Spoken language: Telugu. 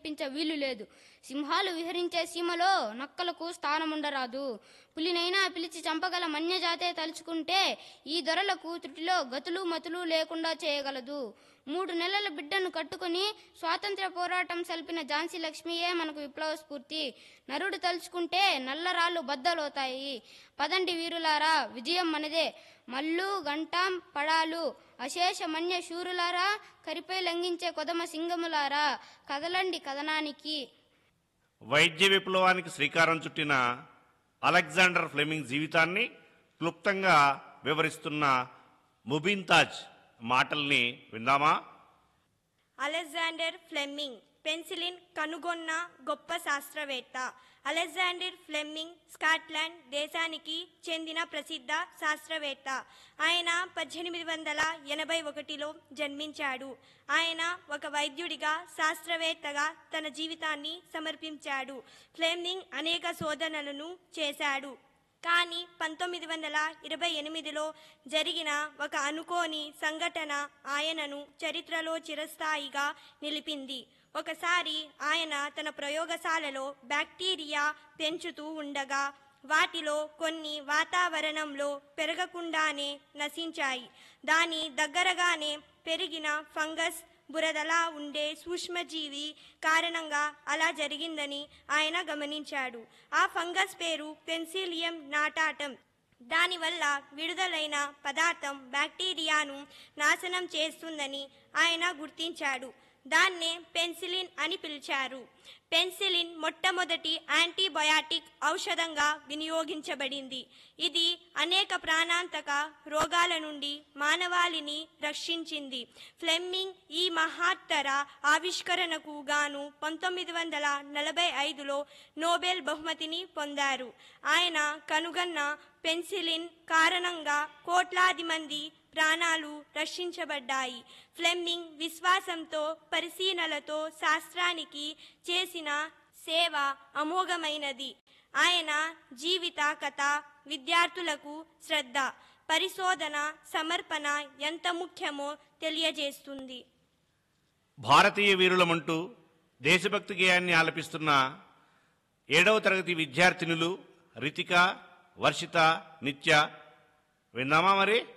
కనిపించ వీలు లేదు సింహాలు విహరించే సీమలో నక్కలకు స్థానముండరాదు పులినైనా పిలిచి చంపగల మన్యజాతే తలుచుకుంటే ఈ దొరలకు త్రుటిలో గతులు మతులు లేకుండా చేయగలదు మూడు నెలల బిడ్డను కట్టుకుని స్వాతంత్ర్య పోరాటం సల్పిన ఝాన్సీ లక్ష్మియే మనకు విప్లవ స్ఫూర్తి నరుడు తలుచుకుంటే నల్లరాళ్ళు బద్దలవుతాయి పదండి వీరులారా విజయం మనదే మల్లు గంటాం పడాలు అశేష మన్య శూరులారా కరిపై లంఘించే కొదమ సింగములారా కదలండి కథనానికి వైద్య విప్లవానికి శ్రీకారం చుట్టిన అలెగ్జాండర్ ఫ్లెమింగ్ జీవితాన్ని క్లుప్తంగా వివరిస్తున్న ముబిన్ తాజ్ మాటల్ని విందామా అలెగ్జాండర్ ఫ్లెమింగ్ పెన్సిలిన్ కనుగొన్న గొప్ప శాస్త్రవేత్త అలెగ్జాండర్ ఫ్లెమింగ్ స్కాట్లాండ్ దేశానికి చెందిన ప్రసిద్ధ శాస్త్రవేత్త ఆయన పద్దెనిమిది వందల ఎనభై ఒకటిలో జన్మించాడు ఆయన ఒక వైద్యుడిగా శాస్త్రవేత్తగా తన జీవితాన్ని సమర్పించాడు ఫ్లెమింగ్ అనేక శోధనలను చేశాడు కానీ పంతొమ్మిది వందల ఇరవై ఎనిమిదిలో జరిగిన ఒక అనుకోని సంఘటన ఆయనను చరిత్రలో చిరస్థాయిగా నిలిపింది ఒకసారి ఆయన తన ప్రయోగశాలలో బ్యాక్టీరియా పెంచుతూ ఉండగా వాటిలో కొన్ని వాతావరణంలో పెరగకుండానే నశించాయి దాని దగ్గరగానే పెరిగిన ఫంగస్ బురదలా ఉండే సూక్ష్మజీవి కారణంగా అలా జరిగిందని ఆయన గమనించాడు ఆ ఫంగస్ పేరు పెన్సిలియం నాటాటం దానివల్ల విడుదలైన పదార్థం బ్యాక్టీరియాను నాశనం చేస్తుందని ఆయన గుర్తించాడు దాన్నే పెన్సిలిన్ అని పిలిచారు పెన్సిలిన్ మొట్టమొదటి యాంటీబయాటిక్ ఔషధంగా వినియోగించబడింది ఇది అనేక ప్రాణాంతక రోగాల నుండి మానవాళిని రక్షించింది ఫ్లెమ్మింగ్ ఈ మహత్తర ఆవిష్కరణకు గాను పంతొమ్మిది వందల నలభై ఐదులో నోబెల్ బహుమతిని పొందారు ఆయన కనుగొన్న పెన్సిలిన్ కారణంగా కోట్లాది మంది ప్రాణాలు రక్షించబడ్డాయి ఫ్లెమ్మింగ్ విశ్వాసంతో పరిశీలనలతో శాస్త్రానికి చేసిన సేవ అమోఘమైనది ఆయన జీవిత కథ విద్యార్థులకు శ్రద్ధ పరిశోధన సమర్పణ ఎంత ముఖ్యమో తెలియజేస్తుంది భారతీయ వీరులమంటూ దేశభక్తి గేయాన్ని ఆలపిస్తున్న ఏడవ తరగతి విద్యార్థినులు రితిక వర్షిత నిత్య విందామా మరి